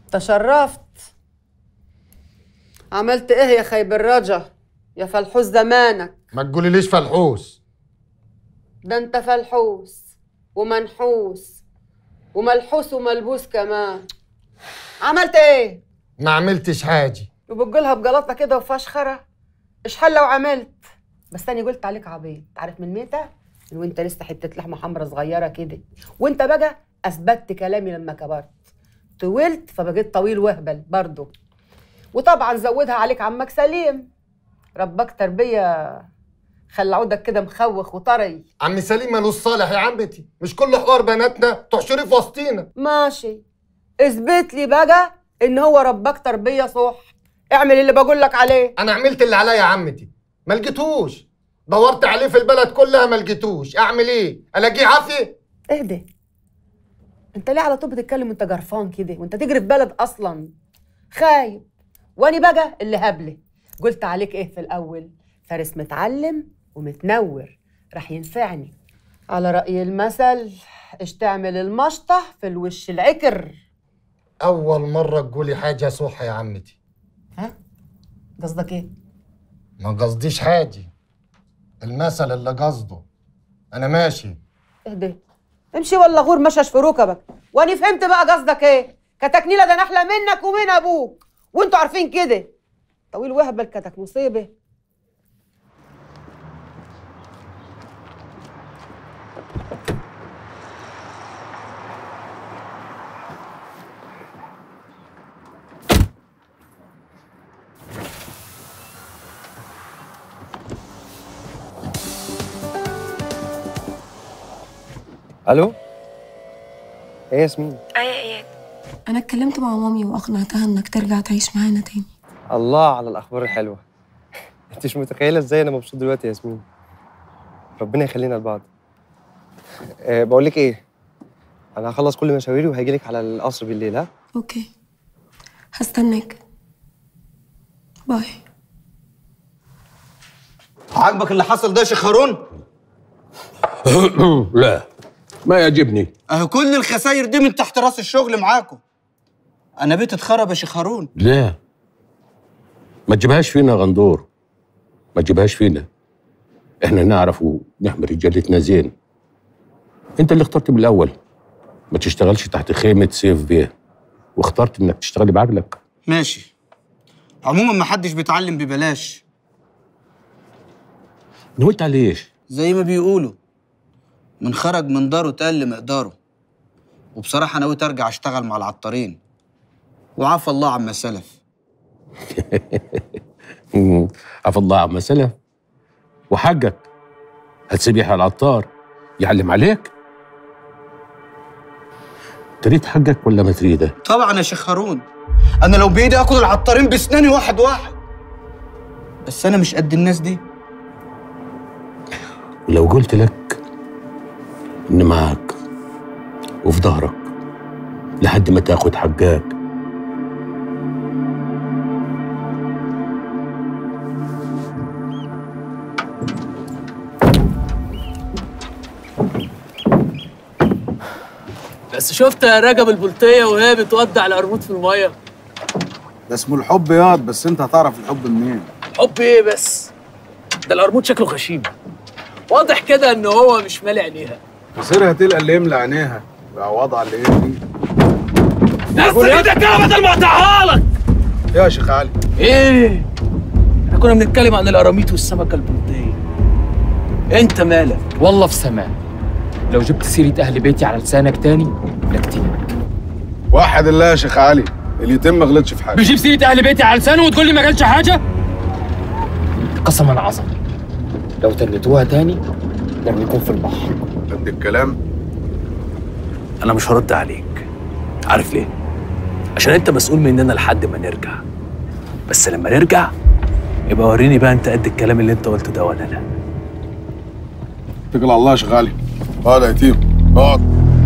تشرفت عملت ايه يا خيب الرجا يا فلحوس زمانك ما تقولي ليش فلحوس ده انت فلحوس ومنحوس وملحوس وملبوس كمان عملت ايه ما عملتش حاجه وبتقولها بجلطه كده وفشخره ايش حل لو عملت بس انا قلت عليك عبيط عارف من متى من وانت لسه حته لحمه حمرا صغيره كده وانت بقى اثبتت كلامي لما كبرت طولت فبقيت طويل وهبل برضه وطبعا زودها عليك عمك سليم ربك تربيه خلى عودك كده مخوخ وطري عم سليم مالوش صالح يا عمتي مش كل حوار بناتنا تحشري في وسطينا ماشي اثبت لي بقى ان هو ربك تربيه صح اعمل اللي بقول لك عليه انا عملت اللي عليا يا عمتي ما لقيتوش دورت عليه في البلد كلها ما لقيتوش اعمل ايه الاقيه عافيه اهدى انت ليه على طول بتتكلم وانت جرفان كده وانت تجري في بلد اصلا خايب واني بقى اللي هبله قلت عليك ايه في الاول فارس متعلم ومتنور راح ينفعني على رأي المثل ايش تعمل المشطة في الوش العكر اول مره تقولي حاجه صح يا عمتي ها قصدك ايه ما قصديش حاجه المثل اللي قصده انا ماشي اهدى امشي ولا غور مشش في ركبك واني فهمت بقى قصدك ايه كتكنيله ده انا احلى منك ومن ابوك وانتوا عارفين كده طويل وهبل كتك مصيبه الو ايه ياسمين ايه يا اياد انا اتكلمت مع مامي واقنعتها انك ترجع تعيش معانا تاني الله على الاخبار الحلوه انت مش متخيله ازاي انا مبسوط دلوقتي يا ياسمين ربنا يخلينا لبعض أه بقول لك ايه انا هخلص كل مشاويري وهاجي لك على القصر بالليل ها اوكي هستناك باي عاجبك اللي حصل ده يا شيخ هارون؟ لا ما يعجبني اهو كل الخساير دي من تحت راس الشغل معاكم انا بيت اتخرب يا شيخ هارون لا ما تجيبهاش فينا يا غندور ما تجيبهاش فينا احنا نعرف ونحمي رجالتنا زين انت اللي اخترت من الاول ما تشتغلش تحت خيمه سيف بيه واخترت انك تشتغلي بعقلك ماشي عموما ما حدش بيتعلم ببلاش نويت على ايش زي ما بيقولوا من خرج من داره تقل مقداره وبصراحة نويت أرجع أشتغل مع العطارين وعفى الله عما سلف مم، عفى الله عما سلف وحقك هتسيب يحيى العطار يعلم عليك تريد حقك ولا ما تريده طبعا يا شيخ هارون أنا لو بإيدي آكل العطارين بسناني واحد واحد بس أنا مش قد الناس دي ولو قلت لك إن معاك وفي ظهرك لحد ما تاخد حقك بس شفت رجب البلطية وهي بتودع القرموط في المية ده اسمه الحب ياض بس انت هتعرف الحب منين حب ايه بس ده القرموط شكله غشيم واضح كده ان هو مش مالي عينيها مصيرها تلقى اللي يملى عينيها بقى وضع اللي هي دي نزل ايدك كده بدل ما اقطعها لك يا شيخ علي ايه احنا كنا بنتكلم عن القراميط والسمكة البلطية انت مالك والله في سماء لو جبت سيرة أهل بيتي على لسانك تاني لكتيك وحد الله يا شيخ علي اليتيم ما غلطش في حاجه بيجيب سيرة أهل بيتي على لسانه وتقول لي ما قالش حاجة قسما عظما لو تنتوها تاني نرميكم في البحر قد الكلام انا مش هرد عليك عارف ليه عشان انت مسؤول مننا لحد ما نرجع بس لما نرجع يبقى وريني بقى انت قد الكلام اللي انت قلته ده ولا لا اتكل على الله يا شيخ علي اقعد يا يتيم اقعد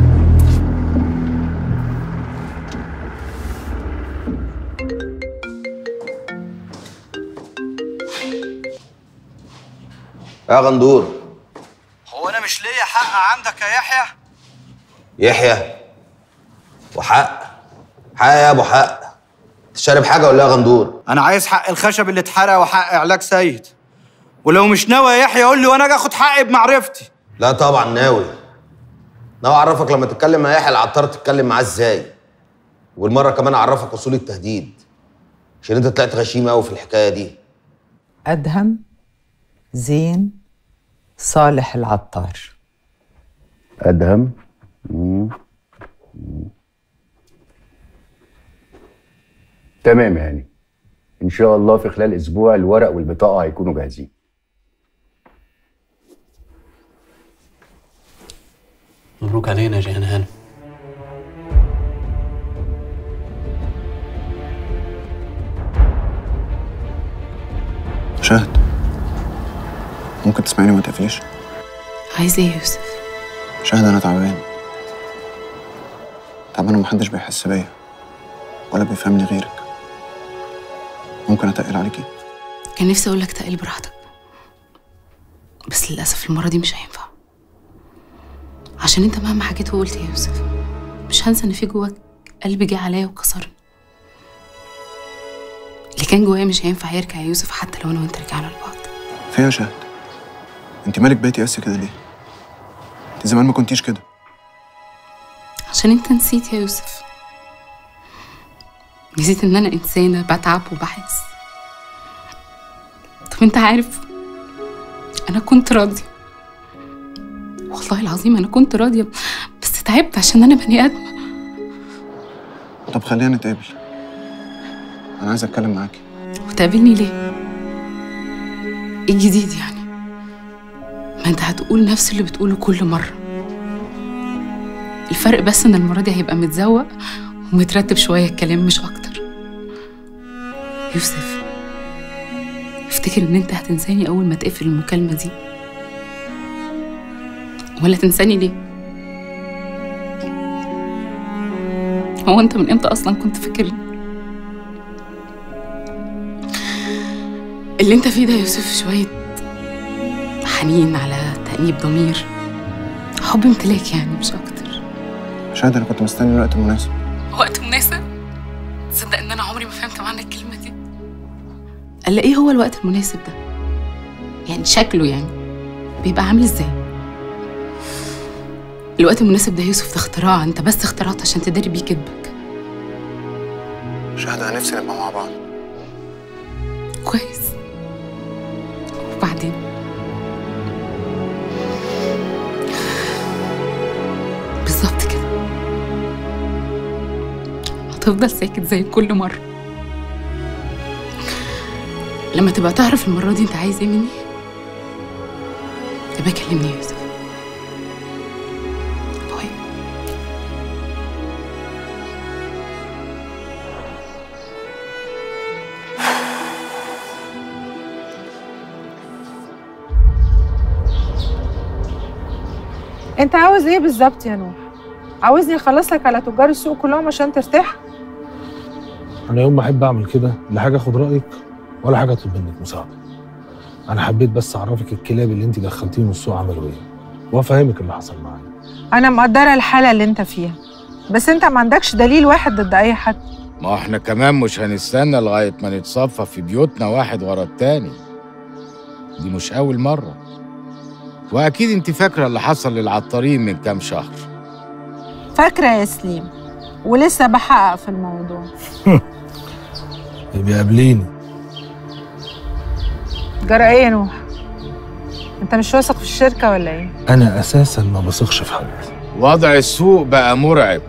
يا غندور هو أنا مش ليا حق عندك يا يحيى؟ يحيى وحق حق يا ابو حق تشرب حاجه ولا يا غندور انا عايز حق الخشب اللي اتحرق وحق علاج سيد ولو مش ناوي يا يحيى قول لي وانا اجي اخد حقي بمعرفتي لا طبعا ناوي ناوي اعرفك لما تتكلم مع يحيى العطار تتكلم معاه ازاي والمره كمان اعرفك اصول التهديد عشان انت طلعت غشيم قوي في الحكايه دي أدهم زين صالح العطار ادهم تمام يعني ان شاء الله في خلال اسبوع الورق والبطاقه هيكونوا جاهزين مبروك علينا يا جيهان هانم شهد ممكن تسمعيني وما تقفليش عايز ايه يا يوسف شهد انا تعبان تعبان ومحدش بيحس بيا ولا بيفهمني غيرك ممكن اتقل عليكي كان نفسي اقول لك تقل براحتك بس للاسف المره دي مش هينفع عشان انت مهما حكيت وقلت يا يوسف مش هنسى ان في جواك قلب جه عليا وكسرني اللي كان جوايا مش هينفع يرجع يا يوسف حتى لو انا وانت رجعنا لبعض فيها يا شهد انت مالك بقيتي قاسي كده ليه انت زمان ما كنتيش كده عشان انت نسيت يا يوسف نسيت ان انا انسانه بتعب وبحس طب انت عارف انا كنت راضيه والله العظيم انا كنت راضيه بس تعبت عشان انا بني ادم طب خلينا نتقابل انا عايز اتكلم معاكي وتقابلني ليه ايه الجديد يعني ما انت هتقول نفس اللي بتقوله كل مره الفرق بس ان المره دي هيبقى متزوق ومترتب شويه الكلام مش اكتر يوسف افتكر ان انت هتنساني اول ما تقفل المكالمه دي ولا تنساني ليه هو انت من امتى اصلا كنت فاكرني اللي انت فيه ده يا يوسف شويه حنين على تأنيب ضمير حب امتلاك يعني مش اكتر شهد انا كنت مستني الوقت المناسب وقت مناسب تصدق ان انا عمري ما فهمت معنى الكلمه دي قال ايه هو الوقت المناسب ده يعني شكله يعني بيبقى عامل ازاي الوقت المناسب ده يا يوسف ده اختراع انت بس اخترعت عشان تداري بيه كدبك شهد انا نفسي نبقى مع بعض كويس وبعدين بالظبط كده هتفضل ساكت زي كل مرة لما تبقى تعرف المرة دي انت عايز ايه مني يبقى كلمني يا يوسف باي انت عاوز ايه بالظبط يا نوح عاوزني اخلص لك على تجار السوق كلهم عشان ترتاح انا يوم ما احب اعمل كده لا حاجه اخد رايك ولا حاجه اطلب منك مساعده انا حبيت بس اعرفك الكلاب اللي انت دخلتيهم السوق عملوا ايه وافهمك اللي حصل معايا انا مقدره الحاله اللي انت فيها بس انت ما عندكش دليل واحد ضد اي حد ما احنا كمان مش هنستنى لغاية ما نتصفى في بيوتنا واحد ورا التاني دي مش أول مرة وأكيد أنت فاكرة اللي حصل للعطارين من كام شهر فاكره يا سليم ولسه بحقق في الموضوع يبقى قابليني جرى ايه يا نوح انت مش واثق في الشركه ولا ايه انا اساسا ما بثقش في حد وضع السوق بقى مرعب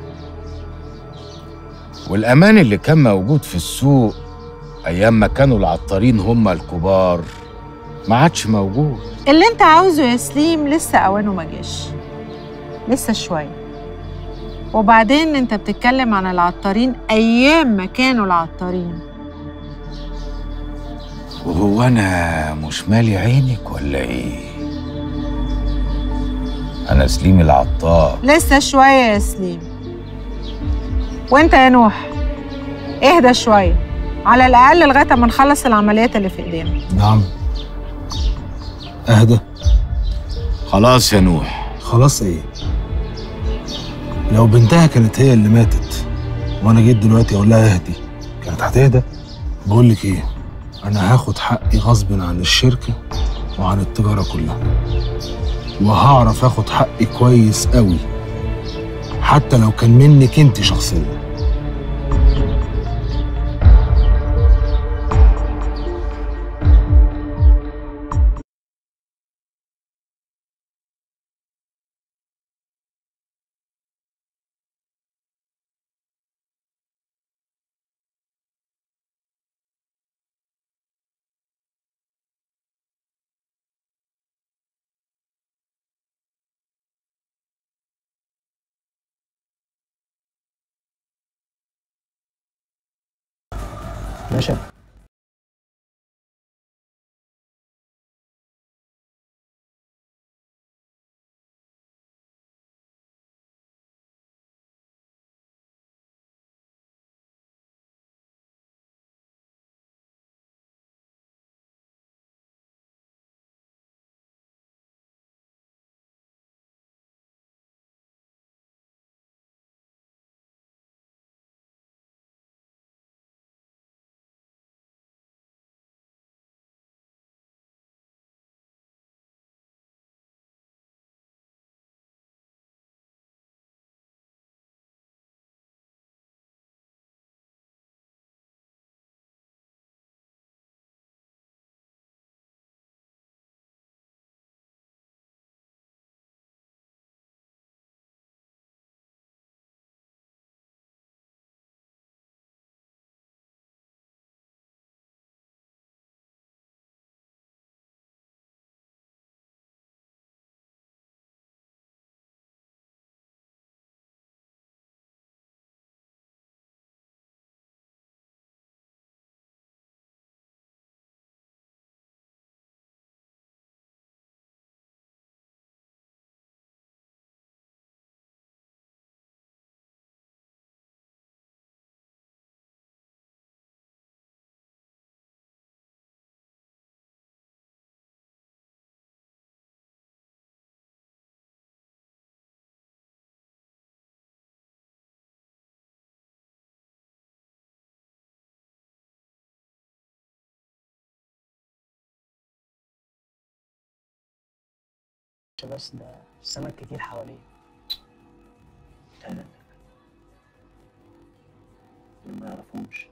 والأمان اللي كان موجود في السوق أيام ما كانوا العطارين هم الكبار ما عادش موجود اللي انت عاوزه يا سليم لسه اوانه ما جاش لسه شويه وبعدين انت بتتكلم عن العطارين ايام ما كانوا العطارين وهو أنا مش مالي عينك ولا إيه؟ أنا سليم العطار لسه شويه يا سليم وانت يا نوح اهدى شويه على الاقل لغايه اما نخلص العمليات اللي في ايدينا نعم اهدى خلاص يا نوح خلاص ايه لو بنتها كانت هي اللي ماتت وانا جيت دلوقتي اقول لها اهدي كانت هتهدى بقول لك ايه انا هاخد حقي غصب عن الشركه وعن التجاره كلها وهعرف اخد حقي كويس قوي حتى لو كان منك انت شخصيا باشا بس ده السمك كتير حواليه لا لا لا دول ما يعرفهمش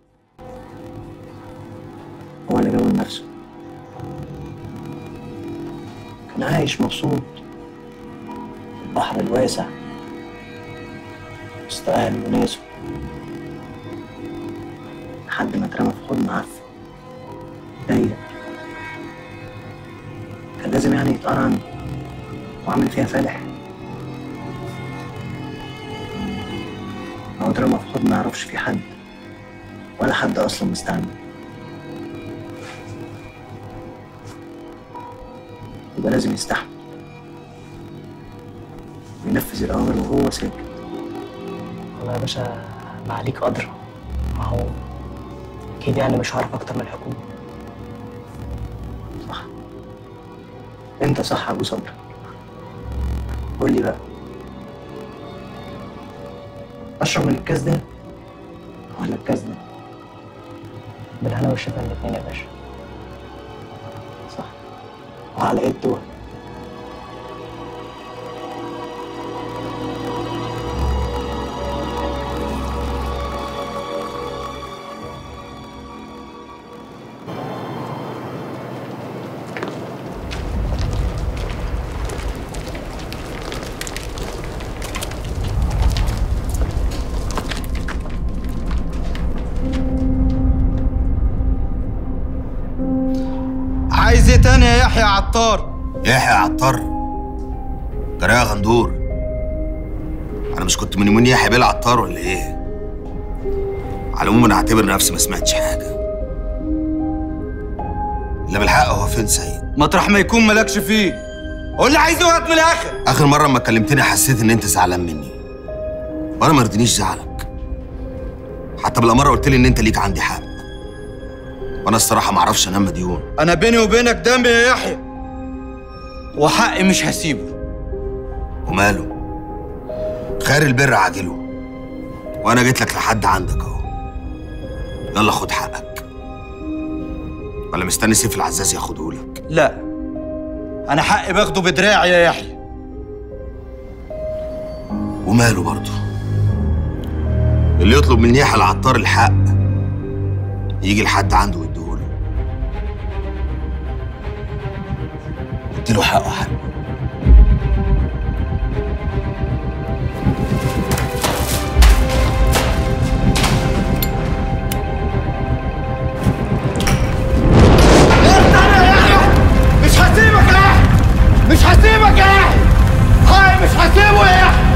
هو اللي جابه لنفسه كان عايش مبسوط في البحر الواسع وسط أهله وناسه لحد ما اترمى في حضن عفن ضيق كان لازم يعني يتقرن وعمل فيها فالح هو اترمى في حضن ما يعرفش فيه حد ولا حد اصلا مستعمل يبقى لازم يستحمل وينفذ الأوامر وهو ساكت والله يا باشا ما عليك قدر ما هو أكيد يعني مش هعرف أكتر من الحكومة صح أنت صح يا أبو صبري قول لي بقى اشرب من الكاس ده ولا الكاس ده بالهنا والشفا الاتنين يا باشا صح وعلى ايه الدول عايز ايه تاني يا يحيى عطار يحيى عطار جرى يا غندور انا مش كنت من يومين يحيى بيه العطار ولا ايه على العموم انا هعتبر نفسي ما سمعتش حاجه اللي بالحق هو فين سيد مطرح ما يكون مالكش فيه قول لي عايز وقت من الاخر اخر مره اما كلمتني حسيت ان انت زعلان مني وانا ما يرضينيش زعلك حتى بالاماره قلت لي ان انت ليك عندي حق وانا الصراحه ما اعرفش انام مديون انا بيني وبينك دم يا يحيى وحقي مش هسيبه وماله خير البر عاجله وانا جيت لك لحد عندك اهو يلا خد حقك ولا مستني سيف العزاز ياخدهولك لا انا حقي باخده بدراعي يا يحيى وماله برضه اللي يطلب من يحيى العطار الحق يجي لحد عنده ويديهوله اديله حقه حق مش هسيبك يا يحيى مش هسيبك يا يحيى هاي مش هسيبه يا يحيى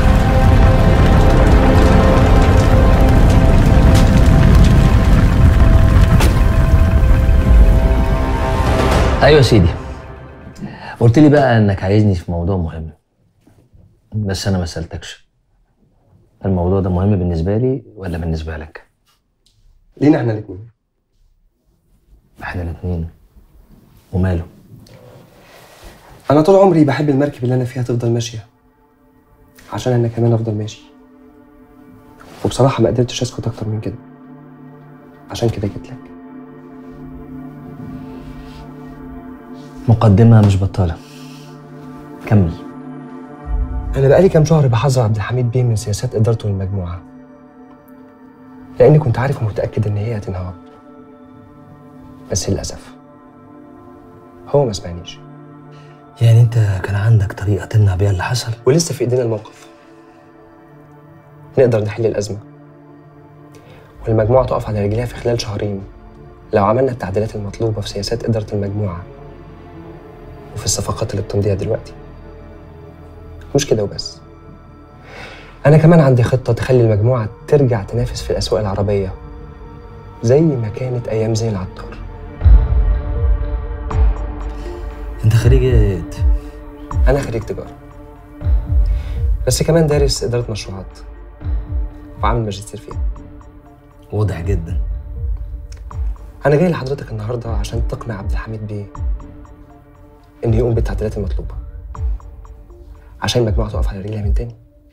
ايوه يا سيدي قلت لي بقى انك عايزني في موضوع مهم بس انا ما سالتكش الموضوع ده مهم بالنسبه لي ولا بالنسبه لك لينا احنا الاثنين احنا الاثنين وماله انا طول عمري بحب المركب اللي انا فيها تفضل ماشيه عشان انا كمان افضل ماشي وبصراحه ما قدرتش اسكت اكتر من كده عشان كده جيت لك مقدمه مش بطاله كمل انا بقالي كام شهر بحذر عبد الحميد بيه من سياسات ادارته للمجموعه لاني كنت عارف ومتاكد ان هي هتنهار بس للاسف هو ما سمعنيش يعني انت كان عندك طريقه تمنع بيها اللي حصل ولسه في ايدينا الموقف نقدر نحل الازمه والمجموعه تقف على رجليها في خلال شهرين لو عملنا التعديلات المطلوبه في سياسات اداره المجموعه وفي الصفقات اللي بتمضيها دلوقتي مش كده وبس انا كمان عندي خطه تخلي المجموعه ترجع تنافس في الاسواق العربيه زي ما كانت ايام زين العطار انت خريج ايه انا خريج تجاره بس كمان دارس اداره مشروعات وعامل ماجستير فيها واضح جدا انا جاي لحضرتك النهارده عشان تقنع عبد الحميد بيه انه يقوم بالتعديلات المطلوبه عشان المجموعه تقف على رجلها من تاني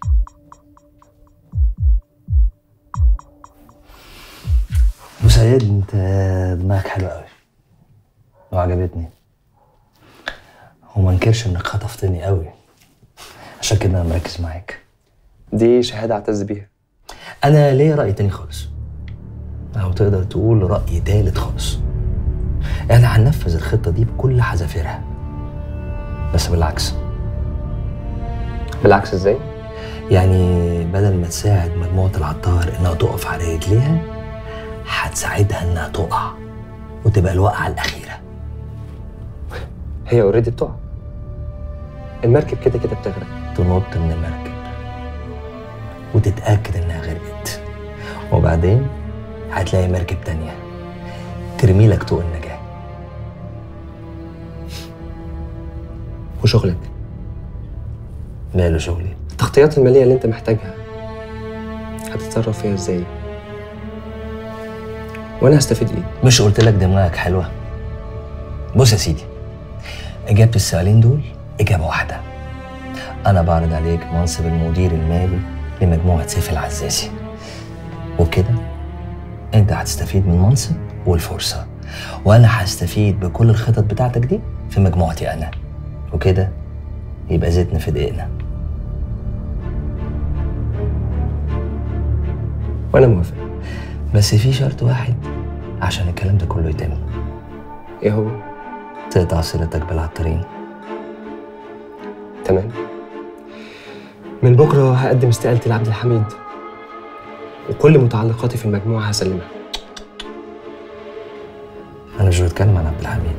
مسيد انت دماغك حلوه قوي وعجبتني وما انكرش انك خطفتني قوي عشان كده انا مركز معاك دي شهاده اعتز بيها انا ليا راي تاني خالص او تقدر تقول راي تالت خالص انا هننفذ الخطه دي بكل حذافيرها بس بالعكس بالعكس ازاي يعني بدل ما تساعد مجموعه العطار انها تقف على رجليها هتساعدها انها تقع وتبقى الوقعه الاخيره هي اوريدي بتقع المركب كده كده بتغرق تنط من المركب وتتاكد انها غرقت وبعدين هتلاقي مركب تانية ترمي لك طوق النجاة وشغلك ماله شغلي التغطيات الماليه اللي انت محتاجها هتتصرف فيها ازاي وانا هستفيد ايه مش قلت لك دماغك حلوه بص يا سيدي اجابه السؤالين دول اجابه واحده انا بعرض عليك منصب المدير المالي لمجموعه سيف العزازي وبكده انت هتستفيد من المنصب والفرصه وانا هستفيد بكل الخطط بتاعتك دي في مجموعتي انا وكده يبقى زيتنا في دقيقنا وانا موافق بس في شرط واحد عشان الكلام ده كله يتم ايه هو تقطع صلتك بالعطارين تمام من بكره هقدم استقالتي لعبد الحميد وكل متعلقاتي في المجموعه هسلمها انا مش بتكلم عن عبد الحميد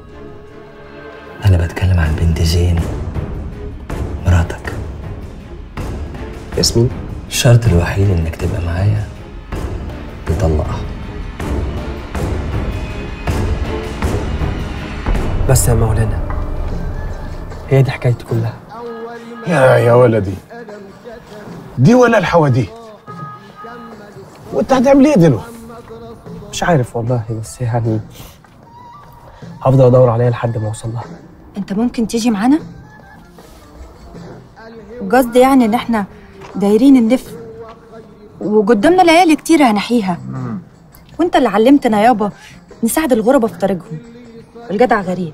انا بتكلم عن بنت زين مراتك ياسمين الشرط الوحيد انك تبقى معايا تطلقها بس يا مولانا هي دي حكايتي كلها يا يا ولدي دي ولا الحوادي وانت هتعمل ايه دلوقتي مش عارف والله بس يعني هفضل ادور عليها لحد ما اوصل لها انت ممكن تيجي معانا قصدي يعني ان احنا دايرين نلف وقدامنا ليالي كتير هنحيها وانت اللي علمتنا يابا نساعد الغربة في طريقهم الجدع غريب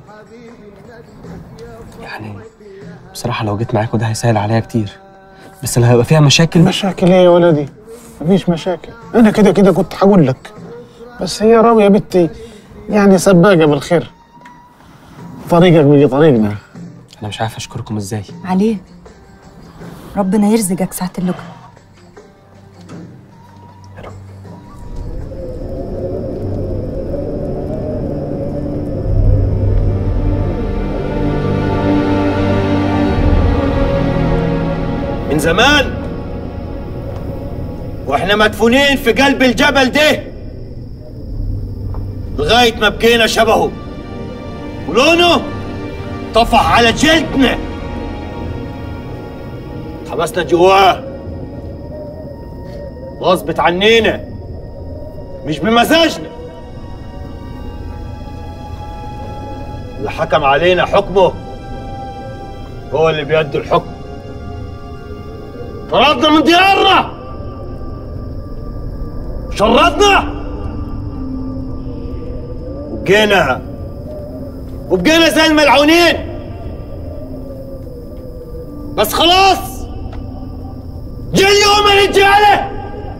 يعني بصراحة لو جيت معاكوا ده هيسهل عليا كتير بس لو هيبقى فيها مشاكل مشاكل ايه يا ولدي؟ مفيش مشاكل انا كده كده كنت هقول لك بس هي راوية يا بنتي يعني سباقة بالخير طريقك بيجي طريقنا انا مش عارف اشكركم ازاي عليه ربنا يرزقك ساعة اللقاء من زمان واحنا مدفونين في قلب الجبل ده لغاية ما بقينا شبهه ولونه طفح على جلدنا حبسنا جواه غصبت عنينا مش بمزاجنا اللي حكم علينا حكمه هو اللي بيد الحكم طردنا من ديارنا شردنا وبقينا وبقينا زي الملعونين بس خلاص جا اليوم يا رجاله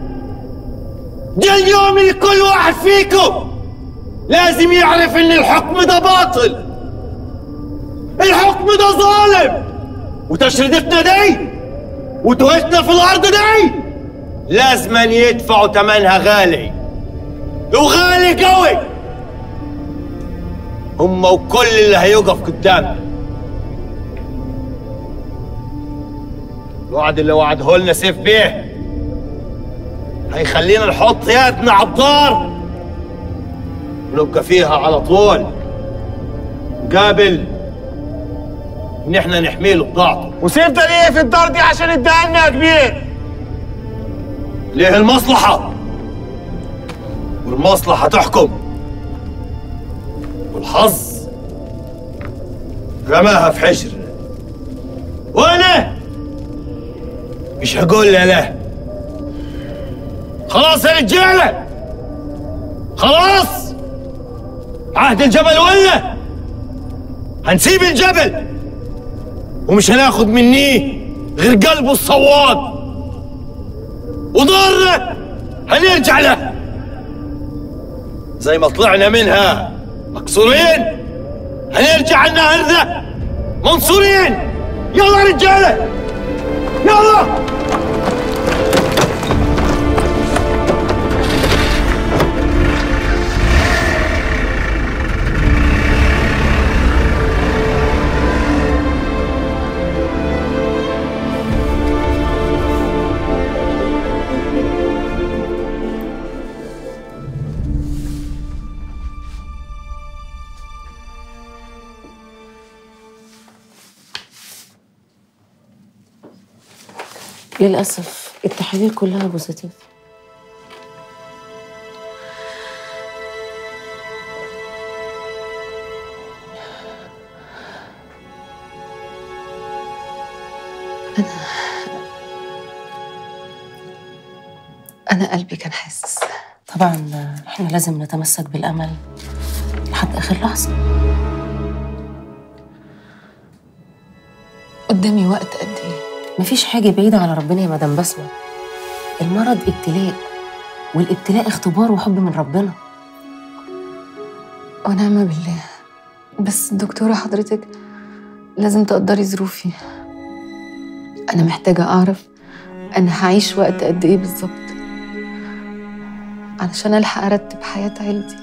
جا اليوم اللي كل واحد فيكم لازم يعرف ان الحكم ده باطل الحكم ده ظالم وتشريدتنا دي وتوهتنا في الارض دي لازما يدفعوا ثمنها غالي وغالي قوي هم وكل اللي هيقف قدامنا الوعد اللي وعده لنا سيف بيه هيخلينا نحط يدنا على الدار ونبقى فيها على طول قابل ان احنا نحمي له بضاعته وسيف ده ليه في الدار دي عشان اداها يا كبير ليه المصلحة والمصلحة تحكم والحظ رماها في حجر وانا مش هقول لا لا خلاص يا رجالة خلاص عهد الجبل ولا هنسيب الجبل ومش هناخد منيه غير قلبه الصواد وضرنا هنرجع له زي ما طلعنا منها مكسورين هنرجع النهر ذا منصورين يلا رجاله يلا للأسف التحاليل كلها بوزيتيف أنا أنا قلبي كان حاسس طبعا إحنا لازم نتمسك بالأمل لحد آخر لحظة قدامي وقت قد إيه مفيش حاجة بعيدة على ربنا يا مدام بسمة المرض ابتلاء والابتلاء اختبار وحب من ربنا ونعم بالله بس دكتورة حضرتك لازم تقدري ظروفي أنا محتاجة أعرف أنا هعيش وقت قد إيه بالظبط علشان ألحق أرتب حياة عيلتي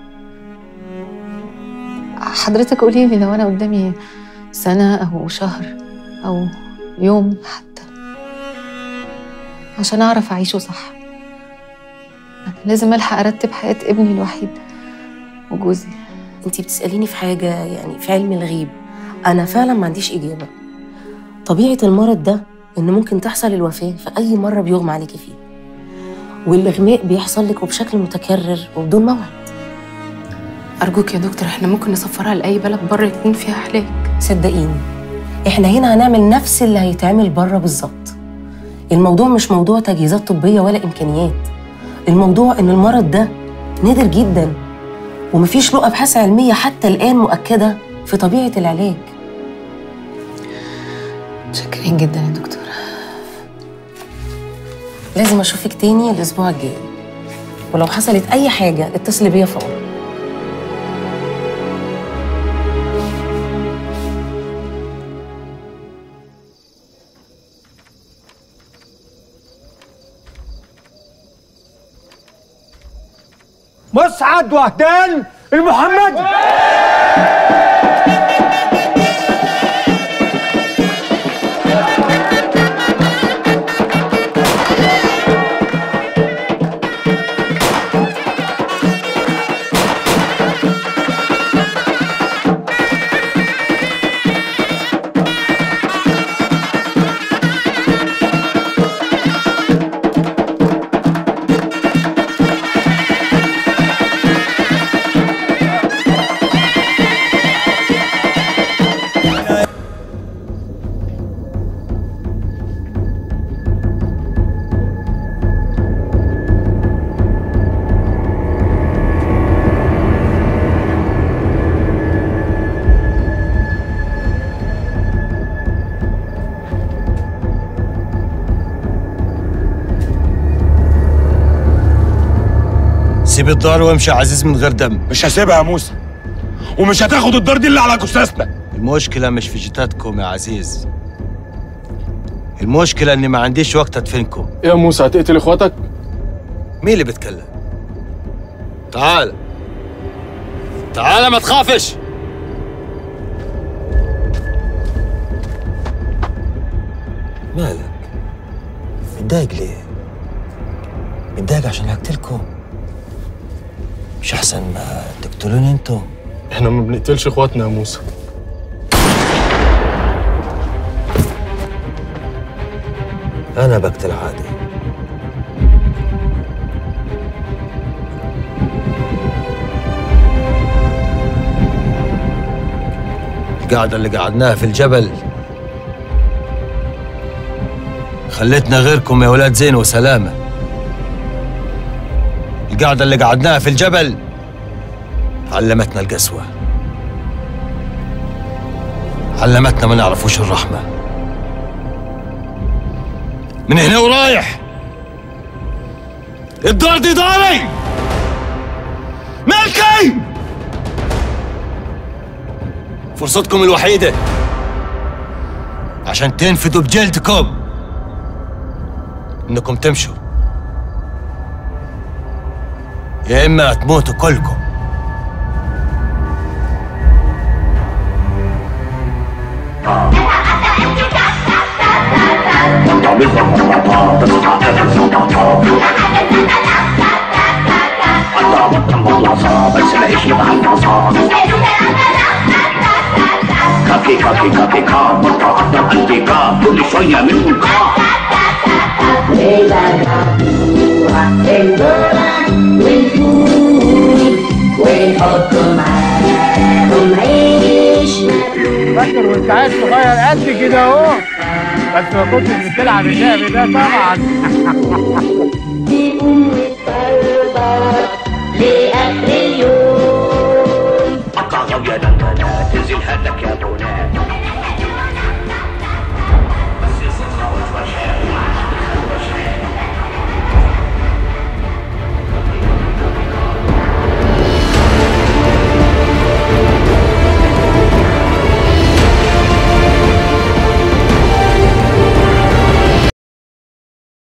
حضرتك قولي لي لو أنا قدامي سنة أو شهر أو يوم حتى عشان أعرف أعيشه صح أنا لازم ألحق أرتب حياة ابني الوحيد وجوزي انتي بتسأليني في حاجة يعني في علم الغيب أنا فعلا ما عنديش إجابة طبيعة المرض ده إن ممكن تحصل الوفاة في أي مرة بيغمى عليكي فيه والإغماء بيحصل لك وبشكل متكرر وبدون موعد أرجوك يا دكتور إحنا ممكن نسفرها لأي بلد بره يكون فيها علاج صدقيني احنا هنا هنعمل نفس اللي هيتعمل بره بالظبط الموضوع مش موضوع تجهيزات طبية ولا إمكانيات الموضوع إن المرض ده نادر جدا ومفيش له أبحاث علمية حتى الآن مؤكدة في طبيعة العلاج متشكرين جدا يا دكتور لازم أشوفك تاني الأسبوع الجاي ولو حصلت أي حاجة اتصلي بيا فورا مسعد وهدان المحمد سيب الدار وامشي يا عزيز من غير دم مش هسيبها يا موسى ومش هتاخد الدار دي اللي على جثثنا المشكلة مش في جتاتكم يا عزيز المشكلة اني ما عنديش وقت ادفنكم يا موسى هتقتل اخواتك مين اللي بيتكلم تعال تعال ما تخافش مالك متضايق ليه متضايق عشان هقتلكم مش احسن ما تقتلوني انتوا احنا ما بنقتلش اخواتنا يا موسى انا بقتل عادي القعدة اللي قعدناها في الجبل خلتنا غيركم يا ولاد زين وسلامة القعدة اللي قعدناها في الجبل علمتنا القسوة علمتنا ما نعرفوش الرحمة من هنا ورايح الدار دي داري ملكي فرصتكم الوحيدة عشان تنفدوا بجلدكم انكم تمشوا يا اما هتموتوا كلكم كاكي كاكي كاكي كا متعطل انتي كا كل شوية منهم كا فاكر وانت عيل صغير قد كده اهو بس ما كنتش بتلعب اللعب ده طبعا